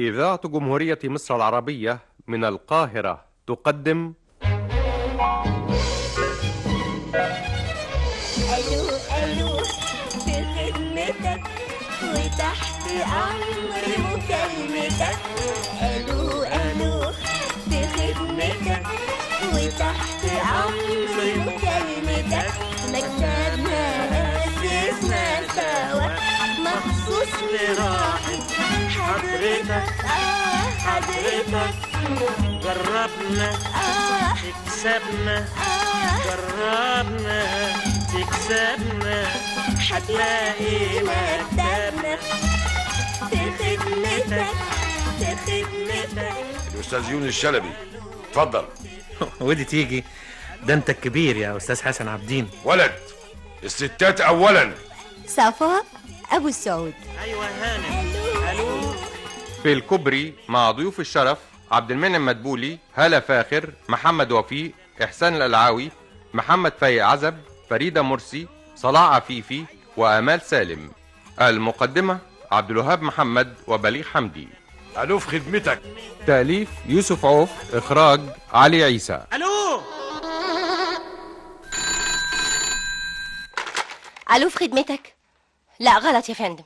إذاعة جمهورية مصر العربية من القاهرة تقدم الو الو في خدمتك وتحت امر مكالمتك الو الو في خدمتك وتحت امر مكالمتك مكتبنا اسسنا سوا مخصوص لراحة حضرتك اه حضرتك جربنا اه تكسبنا اه جربنا تكسبنا هتلاقي مكتبنا في خدمتك في خدمتك الاستاذ يونس الشلبي اتفضل ودي تيجي ده انت الكبير يا استاذ حسن عبدين ولد الستات اولا صفاء ابو السعود ايوه هانم الو في الكوبري مع ضيوف الشرف عبد المنعم مدبولي هالة فاخر محمد وفيق إحسان الألعاوي محمد فايق عزب فريدة مرسي صلاح عفيفي وآمال سالم المقدمة عبد الوهاب محمد وبليغ حمدي الو في خدمتك تأليف يوسف عوف إخراج علي عيسى الو الو في خدمتك لا غلط يا فندم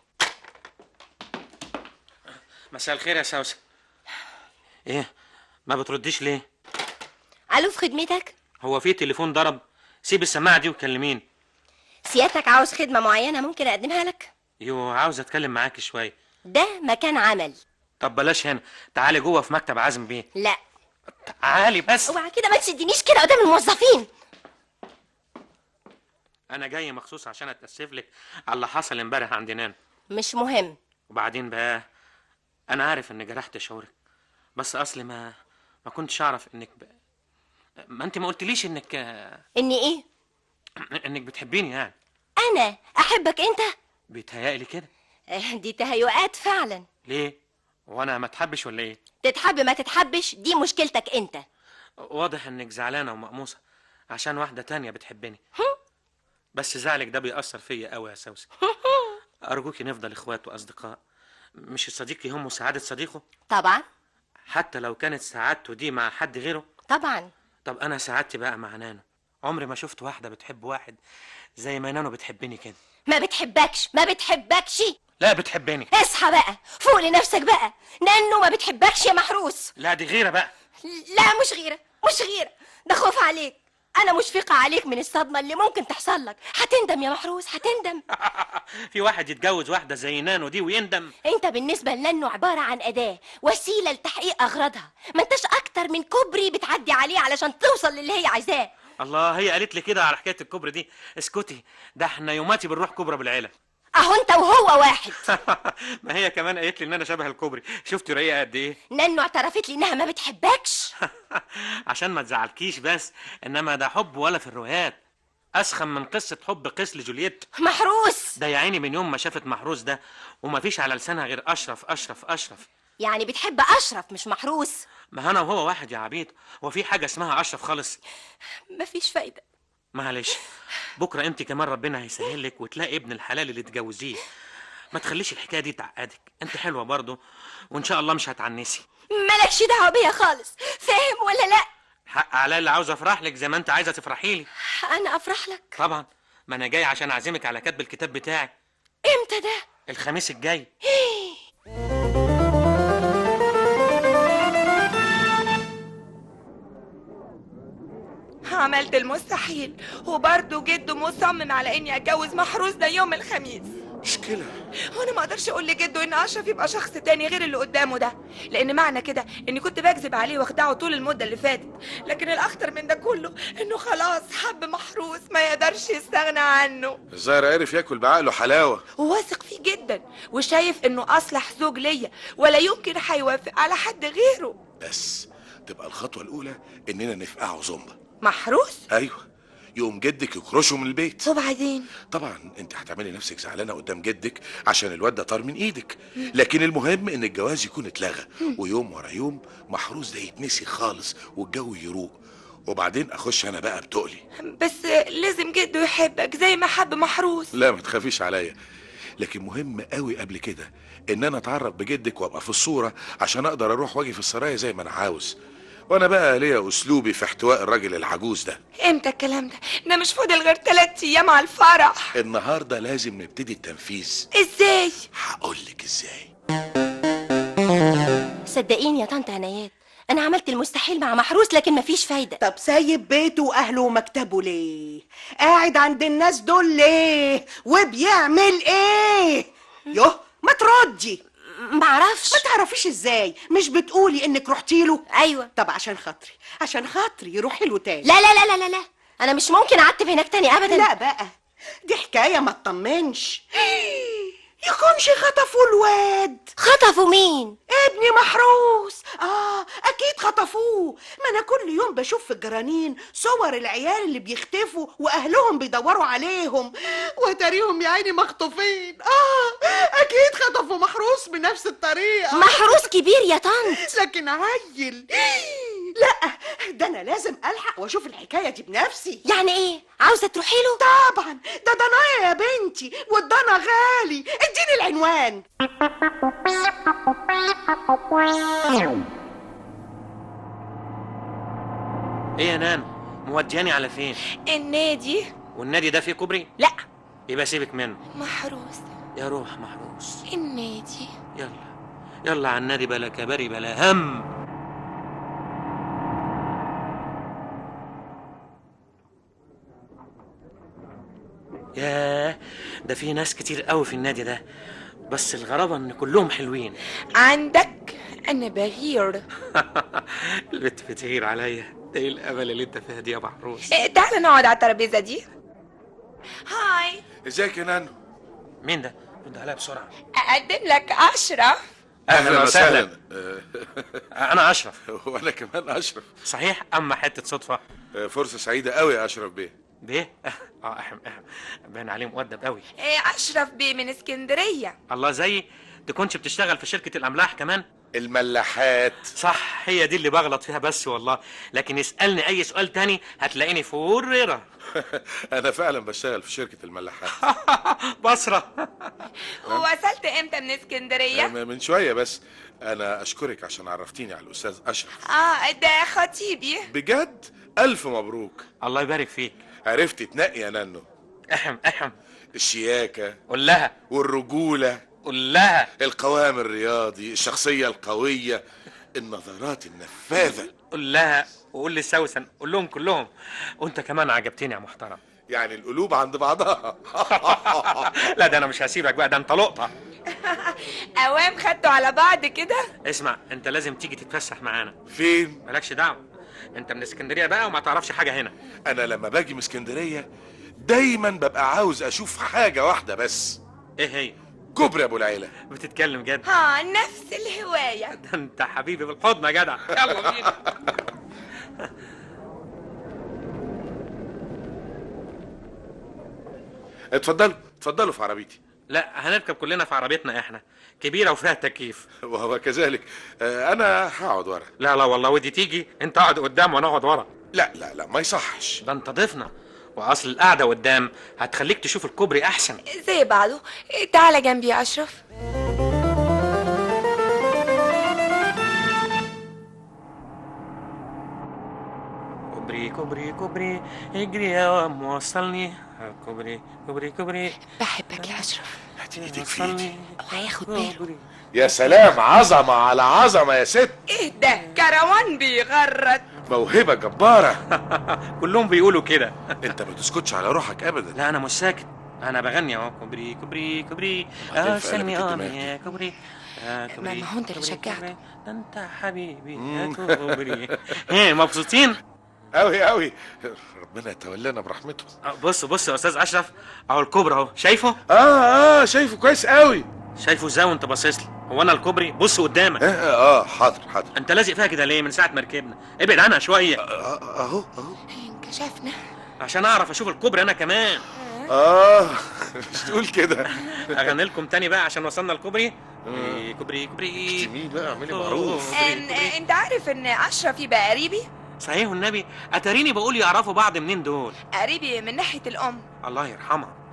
مساء الخير يا سوسن ايه ما بترديش ليه الو في خدمتك هو في تليفون ضرب سيب السماعه دي وكلميني سيادتك عاوز خدمة معينة ممكن أقدمها لك يو عاوز اتكلم معاك شويه ده مكان عمل طب بلاش هنا تعالي جوه في مكتب عازم بيه لا تعالي بس اوعى كده ما تشدنيش كده قدام الموظفين انا جاي مخصوص عشان اتاسف لك على اللي حصل امبارح عند نانا مش مهم وبعدين بقى انا عارف ان جرحت شعورك بس اصلي ما ما كنتش اعرف انك ب... ما انت ما قلتليش انك إني إيه انك بتحبيني يعني أنا أحبك أنت بيتهيألي كده آه، دي تهيؤات فعلا ليه وانا ما اتحبش ولا ايه تتحب ما تتحبش دي مشكلتك أنت واضح انك زعلانه ومقموصه عشان واحده تانية بتحبني بس زعلك ده بيأثر فيا قوي يا سوسن ارجوكي نفضل اخوات واصدقاء مش الصديق يهمه سعاده صديقه طبعا حتى لو كانت سعادته دي مع حد غيره طبعا طب انا سعادتي بقى مع نانو عمري ما شفت واحده بتحب واحد زي ما نانو بتحبني كده ما بتحبكش ما بتحبكش لا بتحبني اصحى بقى فوق لنفسك بقى لأنه ما بتحبكش يا محروس لا دي غيره بقى لا مش غيرة مش غيرة ده خوف عليك أنا مشفقة عليك من الصدمة اللي ممكن تحصل لك هتندم يا محروس هتندم في واحد يتجوز واحده زي نانو دي ويندم انت بالنسبة لنانو عبارة عن أداة وسيلة لتحقيق أغراضها ما انتش أكتر من كوبري بتعدي عليه علشان توصل للي هي عايزاه الله هي قالت لي كده على حكايه الكوبري دي اسكتي ده احنا يوماتي بنروح كوبرا بالعيله أهو انت وهو واحد ما هي كمان قالت لي ان انا شبه الكوبري شفتي رقيقه قد ايه نانو اعترفت لي إنها ما بتحبكش عشان ما تزعلكيش بس انما ده حب ولا في الروايات اسخن من قصه حب قيس لجولييت محروس ده يا عيني من يوم ما شافت محروس ده وما فيش على لسانها غير اشرف اشرف اشرف يعني بتحب أشرف مش محروس ما انا وهو واحد يا عبيط وفي حاجه اسمها اشرف خالص مفيش فايدة معلش بكره انت كمان ربنا هيسهل لك وتلاقي ابن الحلال اللي تجوزيه ما تخليش الحكايه دي تعقدك انت حلوه برضه وان شاء الله مش هتعنسي مالكش دعوة بيها خالص فاهم ولا لا حق عليا اللي عاوز افرح لك زي ما انت عايزه تفرحي لي أنا أفرح لك طبعا ما انا جاي عشان اعزمك على كتب الكتاب بتاعي إمتى ده الخميس الجاي عملت المستحيل وبرضه جده مصمم على اني اتجوز محروس ده يوم الخميس مشكله وانا ما اقدرش اقول لجده ان اشرف يبقى شخص تاني غير اللي قدامه ده لان معنى كده اني كنت بكذب عليه واخدعه طول المده اللي فاتت لكن الاخطر من ده كله انه خلاص حب محروس ما يقدرش يستغنى عنه الظاهر عرف ياكل بعقله حلاوه وواثق فيه جدا وشايف انه اصلح زوج ليا ولا يمكن هيوافق على حد غيره بس تبقى الخطوه الاولى اننا نفقعه زومبا محروس ايوه يقوم جدك يكرشه من البيت وبعدين طبعا انت هتعملي نفسك زعلانه قدام جدك عشان الواد ده طار من ايدك لكن المهم ان الجواز يكون اتلغى ويوم ورا يوم محروس ده يتنسي خالص والجو يروق وبعدين اخش انا بقى بتقلي بس لازم جده يحبك زي ما حب محروس لا ما تخافيش عليا لكن مهم قوي قبل كده ان انا اتعرف بجدك وابقى في الصوره عشان اقدر اروح واجي في السرايا زي ما انا عاوز وانا بقى ليا اسلوبي في احتواء الراجل العجوز ده امتى الكلام ده ده مش فاضل غير ثلاث ايام على الفرح النهارده لازم نبتدي التنفيذ ازاي هقولك ازاي صدقيني يا طنط عنايات انا عملت المستحيل مع محروس لكن مفيش فايده طب سايب بيته واهله ومكتبه ليه قاعد عند الناس دول ليه وبيعمل ايه يوه ما تردي معرفش ما تعرفيش ازاي مش بتقولي انك رحتي له ايوه طب عشان خاطري عشان خاطري روحي له تاني لا لا لا لا لا لا انا مش ممكن اعتب هناك تاني ابدا لا بقى دي حكايه ما تطمنش يكونش خطفوا الواد خطفوا مين ابني محروس اه اكيد خطفوه ما انا كل يوم بشوف في الجرانين صور العيال اللي بيختفوا واهلهم بيدوروا عليهم وتاريهم يا عيني مخطوفين اه اكيد خطفوا محروس بنفس الطريقه محروس كبير يا طنط لكن عيل لا ده انا لازم الحق واشوف الحكايه دي بنفسي يعني ايه عاوزه تروحي له طبعا ده ضنايا يا بنتي والضنا غالي اديني العنوان ايه يا نان مودياني على فين النادي والنادي ده فيه كوبري لا يبقى سيبك منه محروس يا روح محروس النادي يلا يلا على النادي بلا كباري بلا هم ياه ده في ناس كتير قوي في النادي ده بس الغرابة ان كلهم حلوين عندك انا بغير البت بتغير عليا ده ايه الامل اللي انت فيها دي يا محروس إيه، تعال نقعد على الترابيزه دي هاي ازيك يا نانو مين ده رد عليا بسرعة اقدم لك اشرف اهلا وسهلا آه، انا اشرف وانا كمان اشرف صحيح اما حتة صدفة آه، فرصه سعيده قوي يا اشرف بيه بيه اه احم احم باين عليه مؤدب قوي إيه، اشرف بيه من اسكندريه الله زيي تكونش بتشتغل في شركة الأملاح كمان الملاحات صح هي دي اللي بغلط فيها بس والله لكن اسألني أي سؤال تاني هتلاقيني فوريرة انا فعلا بشتغل في شركه الملاحات بصرة وصلت امتى من اسكندريه م- من شويه بس انا اشكرك عشان عرفتيني على الاستاذ اشرف اه ده خطيبي بجد الف مبروك الله يبارك فيك عرفت تنقي يا نانو احم احم الشياكه قول لها والرجوله قول لها القوام الرياضي الشخصيه القويه النظرات النفاذه قول لها وقول لسوسن قول لهم كلهم وانت كمان عجبتني يا محترم يعني القلوب عند بعضها لا ده انا مش هسيبك بقى ده انت لقطة اوام خدتوا على بعض كده اسمع انت لازم تيجي تتفسح معانا فين مالكش دعوة انت من اسكندرية بقى وما تعرفش حاجة هنا انا لما باجي من اسكندريه دايما ببقى عاوز اشوف حاجه واحده بس ايه هي كوبري ابو العيله بتتكلم جد ها نفس الهوايه ده انت حبيبي بالحضن يا جدع يلا بينا اتفضلوا اتفضلوا في عربيتي لا هنركب كلنا في عربيتنا احنا كبيره وفيها تكييف وهو كذلك آه، انا هقعد ورا لا لا والله ودي تيجي انت اقعد قدام وانا اقعد ورا لا لا لا ما يصحش ده انت ضيفنا واصل القعده قدام هتخليك تشوف الكوبري احسن زي بعضه إيه، تعالى جنبي يا اشرف كوبري كوبري كوبري اجري يا وام وصلني كوبري كوبري كوبري بحبك يا اشرف هاتي ايدك في ايدي وهياخد باله كوبري يا سلام عظمه على عظمه يا ست ايه ده كروان بيغرد موهبه جباره كلهم بيقولوا كده انت ما تسكتش على روحك ابدا لا انا مش ساكت انا بغني اهو كوبري كوبري كوبري وبعدين اه في سلمي قلبك اه الدماغ. يا كوبري آه كوبري ما هو انت اللي كوبري، شجعته. كوبري. ده انت حبيبي يا كوبري ايه مبسوطين قوي قوي ربنا يتولانا برحمته آه، بص بص يا استاذ اشرف اهو الكوبري اهو شايفه اه اه شايفه كويس قوي شايفه ازاي وانت باصص لي هو انا الكوبري بص قدامك اه اه آه، حاضر حاضر انت لازق فيها كده ليه من ساعه ما ركبنا ابعد عنها شويه آه، آه، اهو اهو انكشفنا عشان اعرف اشوف الكوبري انا كمان اه مش تقول كده اغني لكم تاني بقى عشان وصلنا الكوبري كوبري كوبري كوبري جميل بقى اعملي معروف ان انت عارف ان اشرف يبقى قريبي صحيح والنبي اتاريني بقول يعرفوا بعض منين دول قريبي من ناحيه الام الله يرحمها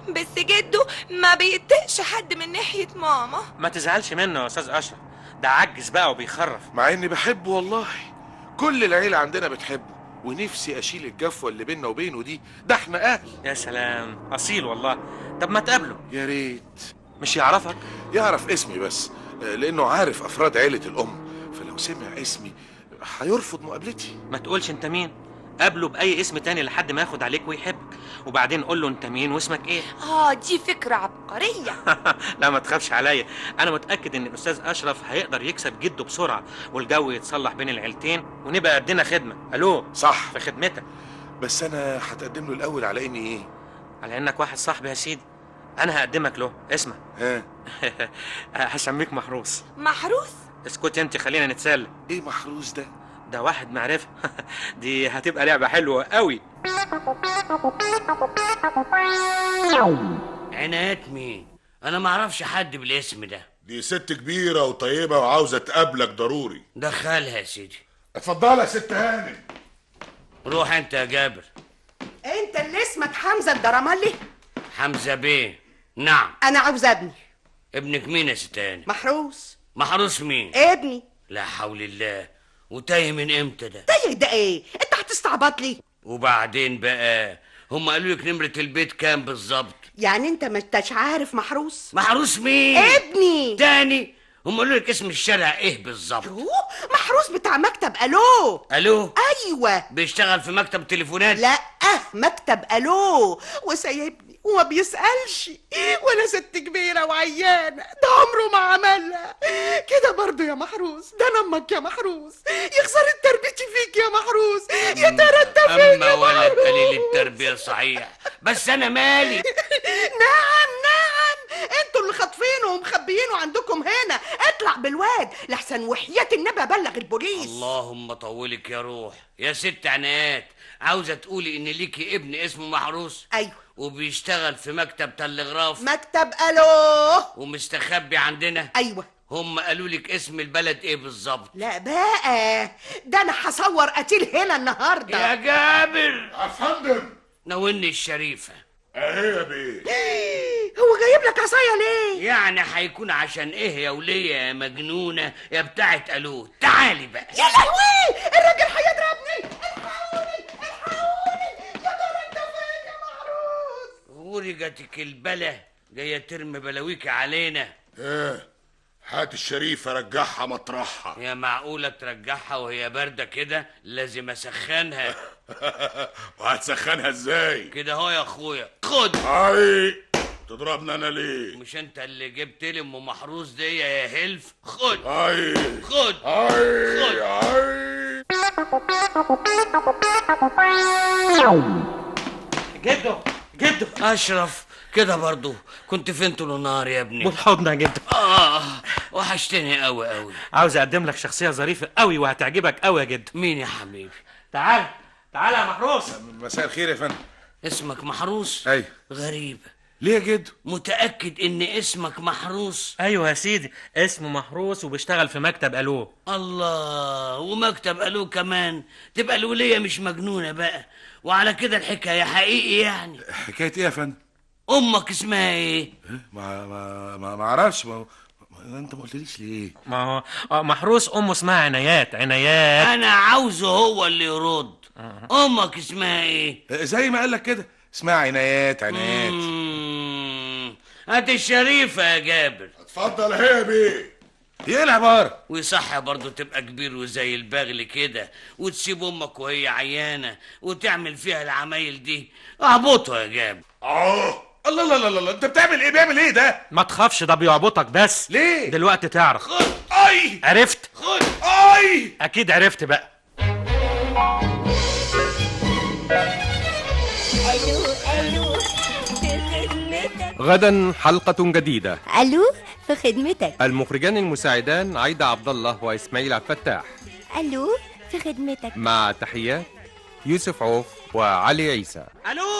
بس جده ما بيتقش حد من ناحية ماما ما تزعلش منه يا استاذ اشرف ده عجز بقى وبيخرف مع اني بحبه والله كل العيلة عندنا بتحبه ونفسي اشيل الجفوة اللي بيننا وبينه دي ده احنا اهل يا سلام اصيل والله طب ما تقابله يا ريت مش يعرفك يعرف اسمي بس آه، لانه عارف افراد عيلة الام فلو سمع اسمي هيرفض مقابلتي ما تقولش انت مين قابله باي اسم تاني لحد ما ياخد عليك ويحبك وبعدين قول له انت مين واسمك ايه اه دي فكرة عبقرية لا ما تخافش عليا انا متاكد ان الاستاذ اشرف هيقدر يكسب جده بسرعه والجو يتصلح بين العيلتين ونبقى قدنا خدمه الو صح في خدمتك بس انا هتقدم له الاول على اني ايه على انك واحد صاحبي يا سيدي انا هقدمك له اسمع ها هسميك محروس محروس اسكتي انت خلينا نتسلى ايه محروس ده ده واحد معرفه دي هتبقى لعبه حلوه قوي عنايات مين انا ما اعرفش حد بالاسم ده دي ست كبيرة وطيبة وعاوزة تقابلك ضروري دخلها يا سيدي اتفضلي يا ست هانم روح انت يا جابر انت اللي اسمك حمزه الدرملي حمزه بيه نعم انا عاوز ابني ابنك مين يا ستاني محروس محروس مين ابني لا حول الله وتايه من امتى ده تايه ده ايه انت هتستعبط لي وبعدين بقى هم قالوا لك نمره البيت كام بالظبط يعني انت ما انتش عارف محروس محروس مين ابني تاني هم قالوا لك اسم الشارع ايه بالظبط أوه، محروس بتاع مكتب الو الو ايوه بيشتغل في مكتب تليفونات لا مكتب الو وسايبني وما بيسألش وانا ست كبيرة وعيانة ده عمره ما عملها كده برضه يا محروس ده انا امك يا محروس يخسر تربيتي فيك يا محروس يا ترى انت فين اما يا ولد محروس قليل التربيه صحيح بس انا مالي نعم نعم انتوا اللي خاطفينه ومخبيينه عندكم هنا اطلع بالواد لحسن وحياة النبي ابلغ البوليس اللهم طولك يا روح يا ست عنايات عاوزه تقولي ان ليكي ابن اسمه محروس ايوه وبيشتغل في مكتب تلغراف مكتب الو ومستخبي عندنا ايوه هم قالوا لك اسم البلد ايه بالظبط لا بقى ده انا هصور قتيل هنا النهارده يا جابر يا فندم ناولني الشريفه اهي يا بيه هو جايب لك عصايه ليه يعني هيكون عشان ايه يا وليه يا مجنونه يا بتاعه الو تعالي بقى يا لهوي الراجل هيضربني الحقوني الحقوني يا ترى انت فين يا محروس ورجتك البلا جايه ترمي بلاويك علينا ايه هات الشريفة رجعها مطرحها يا معقوله ترجعها وهي بارده كده لازم اسخنها وهتسخنها ازاي كده هو يا اخويا خد اي تضربنا انا ليه مش انت اللي جبت لي ام محروس دي يا هلف خد اي خد اي خد. اي جده جده اشرف كده برضو كنت فين طول النهار يا ابني بالحضن يا جده اه وحشتني قوي قوي عاوز اقدم لك شخصيه ظريفه قوي وهتعجبك قوي يا جده مين يا حبيبي تعال تعال يا محروس مساء الخير يا فندم اسمك محروس ايوه غريب ليه يا جدو متأكد ان اسمك محروس ايوه يا سيدي اسمه محروس وبيشتغل في مكتب الو الله ومكتب الو كمان تبقى الولية مش مجنونة بقى وعلى كده الحكاية حقيقي يعني حكايه ايه يا فندم امك اسمها ايه إيه؟ ما ما ما, ما اعرفش ما, ما انت ما قلتليش ليه ما هو آه، محروس امه اسمها عنايات عنايات انا عاوزه هو اللي يرد امك اسمها ايه آه، زي ما قال لك كده اسمها عنايات عنايات مم. هات الشريفة يا جابر اتفضل اهي يا بيه ايه العباره ويصح برضه تبقى كبير وزي البغل كده وتسيب امك وهي عيانه وتعمل فيها العمايل دي اهبطها يا جابر اه الله الله الله الله انت بتعمل ايه بيعمل ايه ده ما تخافش ده بيعبطك بس ليه؟ دلوقتي تعرف خد اي عرفت خد اي اكيد عرفت بقى الو الو في خدمتك غدا حلقة جديدة الو في خدمتك المخرجان المساعدان عايدة عبد الله وإسماعيل عبد الفتاح الو في خدمتك مع تحيات يوسف عوف وعلي عيسى الو